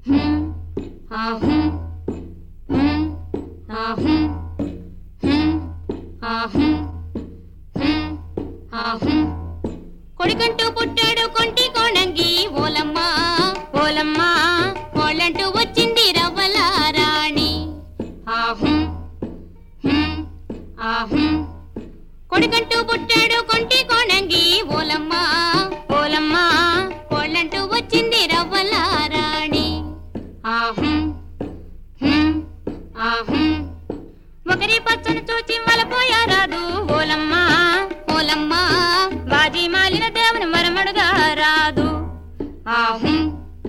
హ్మ్, ఆ హ్మ్, హ్మ్, ఆ హ్మ్, హ్మ్, ఆ హ్మ్, హ్మ్, ఆ హ్మ్. కొడుకంటూ పుట్టాడు కొంటి కోణంగి ఓలమ్మ ఓలమ్మ కోళ్ళంటూ వచ్చింది రవ్వల రాణి ఆహుం హుం ఆహుం కొడుకంటూ పుట్టాడు కొంటి కోణంగి ఓలమ్మ ఓలమ్మ కోళ్ళంటూ వచ్చింది రవ్వల రాణి ఆహుం హుం ఆహుం ఒకరి పచ్చని చూచి మలపోయారాదు ఓలమ్మ ఓలమ్మ బాజీ మాలిన దేవుని మరమడుగా రాదు ఆహుం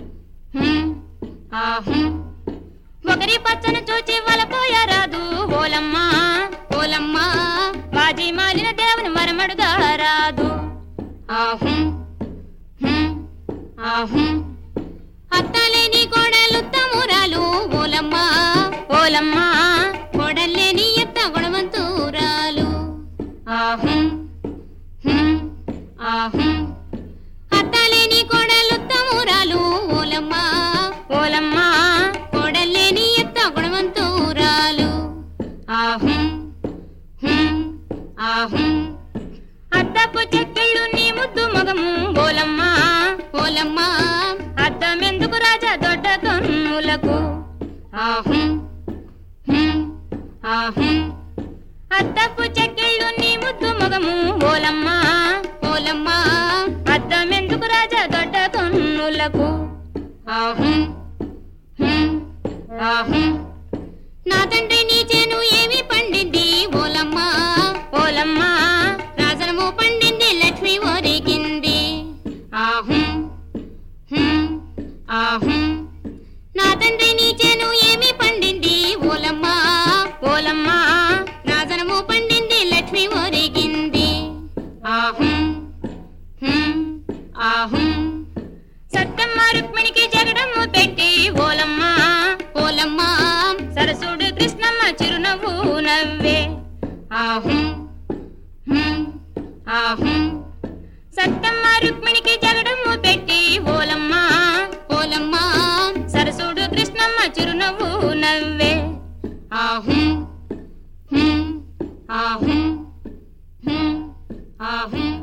హుం ఆహుం ఒకరి పచ్చని చూచి వలపోయారాదు ఓలమ్మ ఓలమ్మ బాజీ మాలిన దేవుని మరమడుగా రాదు ఆహుం హుం ఆహుం అత్తలేని కోడలు తమురాలు ఓలమ్మ ఓలమ్మ కోడల్లేని ఎత్త గుణవంతురాలు ఆహుం హుం ఆహుం అత్తలేని కోడలు తమురాలు ఓలమ్మ ఓలమ్మ కోడల్లేని ఎత్త గుణవంతురాలు ఆహుం హుం ఆహుం అద్దపు చెక్కిళ్ళు నీ ముద్దు మగము ఓలమ్మ ఓలమ్మ అద్దమెందుకు రాజా దొడ్డ కన్నులకు ఆహుం హుం ఆహుం అద్దపు చెక్కిళ్ళు నీ ముద్దు మగము ఓలమ్మ ఓలమ్మ అద్దమెందుకు రాజా దొడ్డ కన్నులకు ఆహుం హుం ఆహుం నా తండ్రి నీ చేను ఏమి పండింది ఓలమ్మ ఓలమ్మ రాజనము పండింది లక్ష్మి ఒరిగింది ఆహుం హుం ఆహుం నా తండ్రి నీ చేను ఏమి పండింది ఓలమ్మ ఓలమ్మ రాజనము పండింది లక్ష్మి ఒరిగింది ఆహుం హుం ఆహుం సత్తమ్మ రుక్మిణికి జగడము పెట్టి ఓలమ్మ ఓలమ్మ సరసుడు కృష్ణమ్మ చిరునవ్వు నవ్వే ఆహుం హుం ఆహుం సత్తమ్మ రుక్మిణికి జగడము పెట్టి ఓలమ్మ ఓలమ్మ సరసుడు కృష్ణమ్మ చిరునవ్వు నవ్వే ఆహుం హుం ఆహుం హుం ఆహుం